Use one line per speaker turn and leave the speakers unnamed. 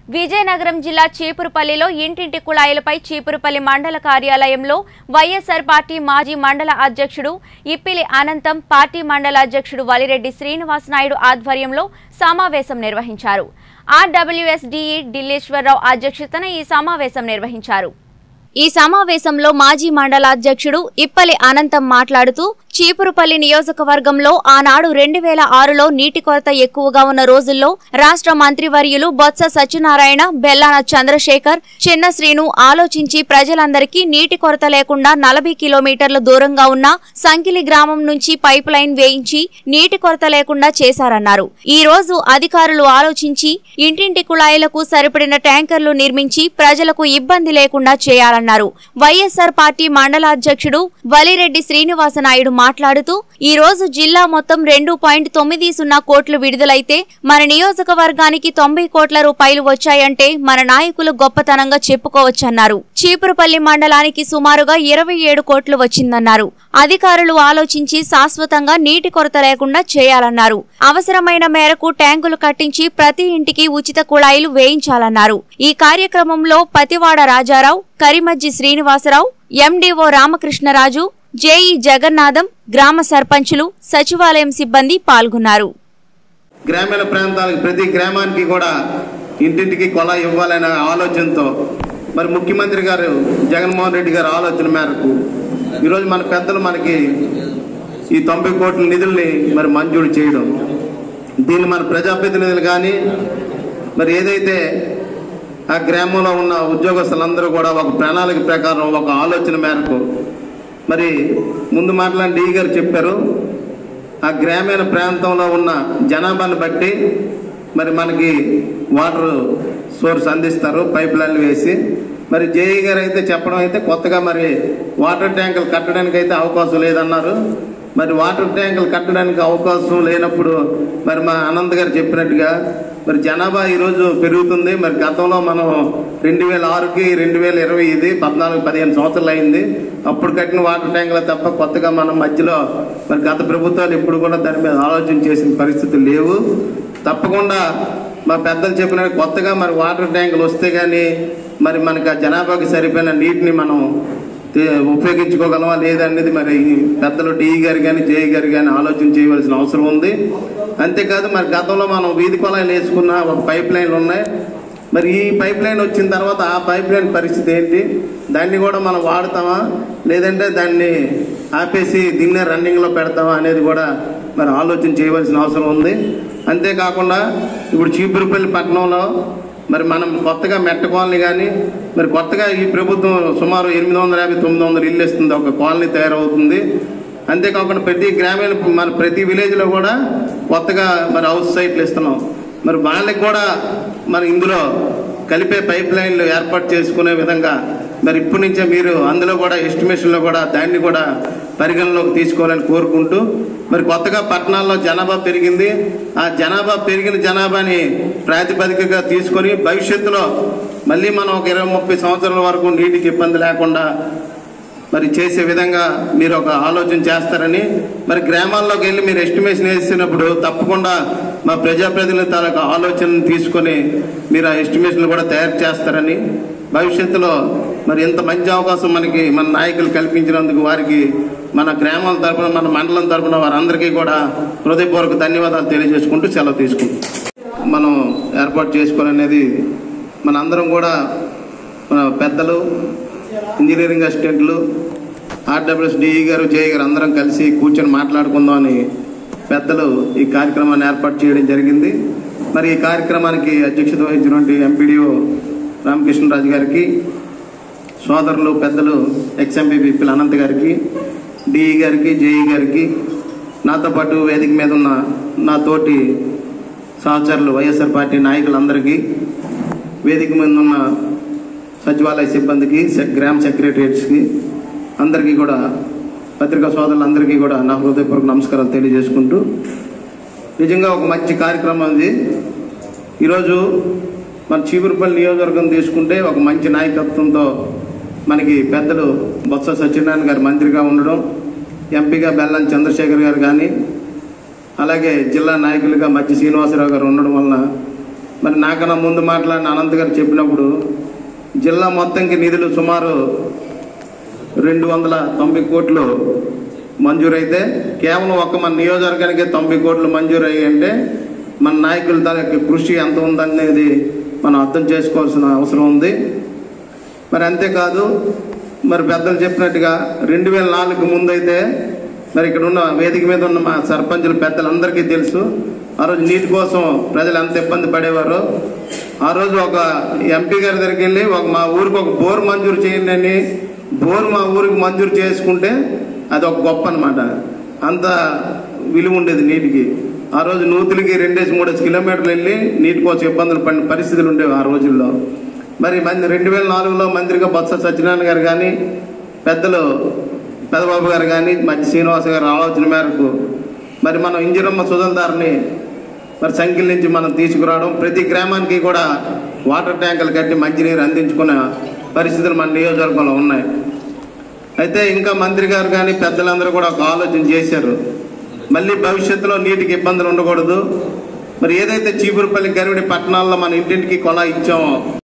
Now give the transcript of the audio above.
విజయనగరం జిల్లా చీపురుపల్లిలో ఇంటింటి కుళాయిలపై చీపురుపల్లి మండల కార్యాలయంలో వైఎస్ఆర్ పార్టీ మాజీ మండల అధ్యక్షుడు ఇప్పిలి అనంతం పార్టీ మండల అధ్యక్షుడు వలిరెడ్డి శ్రీనివాస్ నాయుడు ఆధ్వర్యంలో సమావేశం నిర్వహించారు ఆర్డబ్ల్యూఎస్డిఈ ఢిల్లీశ్వరరావు అధ్యక్షతన ఈ సమావేశం నిర్వహించారు ఈ సమావేశంలో మాజీ మండల అధ్యక్షుడు ఇప్పలి అనంతం మాట్లాడుతూ చీపురుపల్లి నియోజకవర్గంలో ఆనాడు రెండు వేల ఆరులో నీటి కొరత ఎక్కువగా ఉన్న రోజుల్లో రాష్ట్ర మంత్రివర్యులు బొత్స సత్యనారాయణ బెల్లాన చంద్రశేఖర్ చిన్న శ్రీను ఆలోచించి ప్రజలందరికీ నీటి కొరత లేకుండా నలభై కిలోమీటర్ల దూరంగా ఉన్న సంకిలి గ్రామం నుంచి పైప్ లైన్ వేయించి నీటి కొరత లేకుండా చేశారన్నారు ఈ రోజు అధికారులు ఆలోచించి ఇంటింటి కుళాయిలకు సరిపడిన ట్యాంకర్లు నిర్మించి ప్రజలకు ఇబ్బంది లేకుండా చేయాలన్నారు వైఎస్ఆర్ పార్టీ మండల అధ్యక్షుడు వలిరెడ్డి శ్రీనివాసనాయుడు మాట్లాడుతూ ఈ రోజు జిల్లా మొత్తం రెండు పాయింట్ తొమ్మిది సున్నా కోట్లు విడుదలైతే మన నియోజకవర్గానికి తొంభై కోట్ల రూపాయలు వచ్చాయంటే మన నాయకులు గొప్పతనంగా చెప్పుకోవచ్చన్నారు చీపురుపల్లి మండలానికి సుమారుగా ఇరవై ఏడు కోట్లు వచ్చిందన్నారు అధికారులు ఆలోచించి శాశ్వతంగా నీటి కొరత లేకుండా చేయాలన్నారు అవసరమైన మేరకు ట్యాంకులు కట్టించి ప్రతి ఇంటికి ఉచిత కుళాయిలు వేయించాలన్నారు ఈ కార్యక్రమంలో పతివాడ రాజారావు కరిమజ్జి శ్రీనివాసరావు ఎండీఓ రామకృష్ణరాజు జేఈ జగన్నాథం గ్రామ సర్పంచులు సచివాలయం సిబ్బంది పాల్గొన్నారు
గ్రామీణ ప్రాంతాలకు ప్రతి గ్రామానికి కూడా ఇంటింటికి కొల ఇవ్వాలనే ఆలోచనతో మరి ముఖ్యమంత్రి గారు జగన్మోహన్ రెడ్డి గారి ఆలోచన మేరకు ఈరోజు మన పెద్దలు మనకి ఈ తొంభై కోట్ల నిధుల్ని మరి మంజూరు చేయడం దీన్ని మన ప్రజాప్రతినిధులు కానీ మరి ఏదైతే ఆ గ్రామంలో ఉన్న ఉద్యోగస్తులందరూ కూడా ఒక ప్రణాళిక ప్రకారం ఒక ఆలోచన మేరకు మరి ముందు మాట్లాడిన డీ గారు చెప్పారు ఆ గ్రామీణ ప్రాంతంలో ఉన్న జనాభాను బట్టి మరి మనకి వాటర్ సోర్స్ అందిస్తారు పైప్ లైన్లు వేసి మరి జేఈ గారు అయితే చెప్పడం అయితే కొత్తగా మరి వాటర్ ట్యాంకులు కట్టడానికి అయితే అవకాశం లేదన్నారు మరి వాటర్ ట్యాంకులు కట్టడానికి అవకాశం లేనప్పుడు మరి మా అనంత్ గారు చెప్పినట్టుగా మరి జనాభా ఈరోజు పెరుగుతుంది మరి గతంలో మనం రెండు వేల ఆరుకి రెండు వేల ఇరవై ఇది పద్నాలుగు పదిహేను సంవత్సరాలు అయింది అప్పుడు కట్టిన వాటర్ ట్యాంకులు తప్ప కొత్తగా మనం మధ్యలో మరి గత ప్రభుత్వాలు ఎప్పుడు కూడా దాని మీద ఆలోచన చేసిన పరిస్థితులు లేవు తప్పకుండా మా పెద్దలు చెప్పిన కొత్తగా మరి వాటర్ ట్యాంకులు వస్తే కానీ మరి మనకి ఆ జనాభాకి సరిపోయిన నీటిని మనం తే- ఉపయోగించుకోగలమా లేదనేది మరి ఈ పెద్దలు డిఈ గారు కానీ జేఈ గారు కానీ ఆలోచన చేయవలసిన అవసరం ఉంది అంతేకాదు మరి గతంలో మనం వీధి కొలాయిలు వేసుకున్న ఒక పైప్ లైన్లు ఉన్నాయి మరి ఈ పైప్ లైన్ వచ్చిన తర్వాత ఆ పైప్ లైన్ పరిస్థితి ఏంటి దాన్ని కూడా మనం వాడతామా లేదంటే దాన్ని ఆపేసి దీన్నే రన్నింగ్లో పెడతామా అనేది కూడా మరి ఆలోచన చేయవలసిన అవసరం ఉంది అంతేకాకుండా ఇప్పుడు చీపురుపల్లి పట్టణంలో మరి మనం కొత్తగా మెట్ట కాలనీ కానీ మరి కొత్తగా ఈ ప్రభుత్వం సుమారు ఎనిమిది వందల యాభై తొమ్మిది వందల ఇల్లు ఇస్తుంది ఒక కాలనీ తయారవుతుంది అంతేకాకుండా ప్రతి గ్రామీణ మన ప్రతి విలేజ్లో కూడా కొత్తగా మరి హౌస్ సైట్లు ఇస్తున్నాం మరి వాళ్ళకి కూడా మరి ఇందులో కలిపే పైప్ లైన్లు ఏర్పాటు చేసుకునే విధంగా మరి ఇప్పటి నుంచే మీరు అందులో కూడా ఎస్టిమేషన్లో కూడా దాన్ని కూడా పరిగణలోకి తీసుకోవాలని కోరుకుంటూ మరి కొత్తగా పట్టణాల్లో జనాభా పెరిగింది ఆ జనాభా పెరిగిన జనాభాని ప్రాతిపదికగా తీసుకొని భవిష్యత్తులో మళ్ళీ మనం ఒక ఇరవై ముప్పై సంవత్సరాల వరకు నీటికి ఇబ్బంది లేకుండా మరి చేసే విధంగా మీరు ఒక ఆలోచన చేస్తారని మరి గ్రామాల్లోకి వెళ్ళి మీరు ఎస్టిమేషన్ వేసినప్పుడు తప్పకుండా మా ప్రజాప్రతినిధుల తాలూకా ఆలోచనను తీసుకొని మీరు ఆ ఎస్టిమేషన్ కూడా తయారు చేస్తారని భవిష్యత్తులో మరి ఇంత మంచి అవకాశం మనకి మన నాయకులు కల్పించినందుకు వారికి మన గ్రామాల తరపున మన మండలం తరపున వారందరికీ కూడా హృదయపూర్వక ధన్యవాదాలు తెలియజేసుకుంటూ సెలవు తీసుకుంటాం మనం ఏర్పాటు చేసుకోవాలనేది మన అందరం కూడా మన పెద్దలు ఇంజనీరింగ్ అసిస్టెంట్లు ఆర్డబ్ల్యూఎస్ డిఈ గారు జేఈ గారు అందరం కలిసి కూర్చొని మాట్లాడుకుందాం అని పెద్దలు ఈ కార్యక్రమాన్ని ఏర్పాటు చేయడం జరిగింది మరి ఈ కార్యక్రమానికి అధ్యక్షత వహించినటువంటి ఎంపీడీఓ రామకృష్ణరాజు గారికి సోదరులు పెద్దలు ఎక్స్ఎంపీ పిప్పల అనంత్ గారికి డిఈ గారికి జేఈ గారికి నాతో పాటు వేదిక మీద ఉన్న నా తోటి సహచరులు వైఎస్ఆర్ పార్టీ నాయకులందరికీ వేదిక మీద ఉన్న సచివాలయ సిబ్బందికి సె- గ్రామ సెక్రటరియట్స్కి అందరికీ కూడా పత్రికా సోదరులందరికీ కూడా నా హృదయపూర్వక నమస్కారాలు తెలియజేసుకుంటూ నిజంగా ఒక మంచి కార్యక్రమం ఇది ఈరోజు మన చీపురుపల్లి నియోజకవర్గం తీసుకుంటే ఒక మంచి నాయకత్వంతో మనకి పెద్దలు బొత్స సత్యనారాయణ గారు మంత్రిగా ఉండడం ఎంపీగా బెల్లం చంద్రశేఖర్ గారు కానీ అలాగే జిల్లా నాయకులుగా మధ్య శ్రీనివాసరావు గారు ఉండడం వలన మరి నాకన్నా ముందు మాట్లాడిన అనంత్ గారు చెప్పినప్పుడు జిల్లా మొత్తంకి నిధులు సుమారు రెండు వందల తొంభై కోట్లు మంజూరైతే కేవలం ఒక్క మన నియోజకవర్గానికి తొంభై కోట్లు మంజూరు అయ్యి అంటే మన నాయకుల తాలూకు కృషి ఎంత ఉందనేది మనం అర్థం చేసుకోవాల్సిన అవసరం ఉంది మరి అంతేకాదు మరి పెద్దలు చెప్పినట్టుగా రెండు వేల నాలుగు ముందైతే మరి ఇక్కడ ఉన్న వేదిక మీద ఉన్న మా సర్పంచులు పెద్దలందరికీ తెలుసు ఆ రోజు నీటి కోసం ప్రజలు ఎంత ఇబ్బంది పడేవారో ఆ రోజు ఒక ఎంపీ గారి దగ్గరికి వెళ్ళి ఒక మా ఊరికి ఒక బోర్ మంజూరు చేయండి అని బోర్ మా ఊరికి మంజూరు చేసుకుంటే అది ఒక గొప్ప అనమాట అంత విలువ ఉండేది నీటికి ఆ రోజు నూతులకి రెండేసి మూడేసి కిలోమీటర్లు వెళ్ళి నీటి కోసం ఇబ్బందులు పడిన పరిస్థితులు ఉండేవి ఆ రోజుల్లో మరి మంది రెండు వేల నాలుగులో మంత్రిగా బొత్స సత్యనారాయణ గారు కానీ పెద్దలు పెదబాబు గారు కానీ మధ్య శ్రీనివాస గారు ఆలోచన మేరకు మరి మనం ఇంజిరమ్మ సుజల్దార్ని మరి సంఖ్యల నుంచి మనం తీసుకురావడం ప్రతి గ్రామానికి కూడా వాటర్ ట్యాంకులు కట్టి మంచినీరు అందించుకునే పరిస్థితులు మన నియోజకవర్గంలో ఉన్నాయి అయితే ఇంకా మంత్రి గారు కానీ పెద్దలందరూ కూడా ఒక ఆలోచన చేశారు మళ్ళీ భవిష్యత్తులో నీటికి ఇబ్బందులు ఉండకూడదు మరి ఏదైతే చీపురుపల్లి గరివిడి పట్టణాల్లో మన ఇంటింటికి కొలా ఇచ్చామో